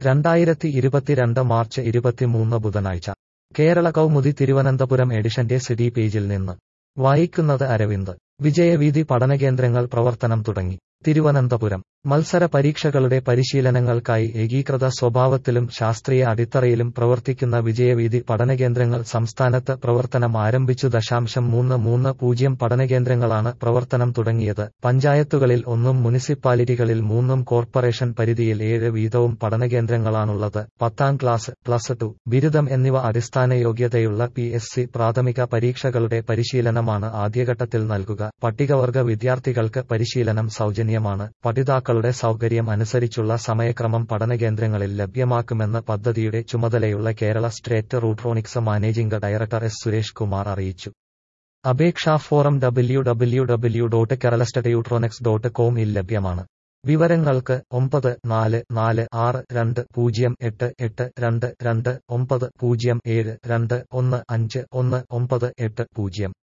രണ്ടായിരത്തി ഇരുപത്തിരണ്ട് മാർച്ച് ഇരുപത്തിമൂന്ന് ബുധനാഴ്ച കേരള കൗമുദി തിരുവനന്തപുരം എഡിഷന്റെ സിഡി പേജിൽ നിന്ന് വായിക്കുന്നത് അരവിന്ദ് വിജയവീതി പഠനകേന്ദ്രങ്ങൾ പ്രവർത്തനം തുടങ്ങി തിരുവനന്തപുരം മത്സര പരീക്ഷകളുടെ പരിശീലനങ്ങൾക്കായി ഏകീകൃത സ്വഭാവത്തിലും ശാസ്ത്രീയ അടിത്തറയിലും പ്രവർത്തിക്കുന്ന വിജയവീതി പഠനകേന്ദ്രങ്ങൾ സംസ്ഥാനത്ത് പ്രവർത്തനം ആരംഭിച്ചു ദശാംശം മൂന്ന് മൂന്ന് പൂജ്യം പഠനകേന്ദ്രങ്ങളാണ് പ്രവർത്തനം തുടങ്ങിയത് പഞ്ചായത്തുകളിൽ ഒന്നും മുനിസിപ്പാലിറ്റികളിൽ മൂന്നും കോർപ്പറേഷൻ പരിധിയിൽ ഏഴ് വീതവും പഠനകേന്ദ്രങ്ങളാണുള്ളത് പത്താം ക്ലാസ് പ്ലസ് ടു ബിരുദം എന്നിവ അടിസ്ഥാന യോഗ്യതയുള്ള പി എസ് സി പ്രാഥമിക പരീക്ഷകളുടെ പരിശീലനമാണ് ആദ്യഘട്ടത്തിൽ നൽകുക പട്ടികവർഗ വിദ്യാർത്ഥികൾക്ക് പരിശീലനം സൗജന്യമാണ് പഠിതാക്കളുടെ സൗകര്യം അനുസരിച്ചുള്ള സമയക്രമം പഠനകേന്ദ്രങ്ങളിൽ ലഭ്യമാക്കുമെന്ന് പദ്ധതിയുടെ ചുമതലയുള്ള Kerala state Rutronix managing director S Suresh Kumar അറിയിച്ചു അപേക്ഷാ form W W W dot Kerala study Rutronix dot കോമിൽ ലഭ്യമാണ് വിവരങ്ങൾക്ക് ഒമ്പത് നാല് നാല് ആറ് രണ്ട് പൂജ്യം എട്ട് എട്ട് രണ്ട് രണ്ട് ഒമ്പത് പൂജ്യം ഏഴ് രണ്ട് ഒന്ന് അഞ്ച് ഒന്ന് ഒമ്പത് എട്ട് പൂജ്യം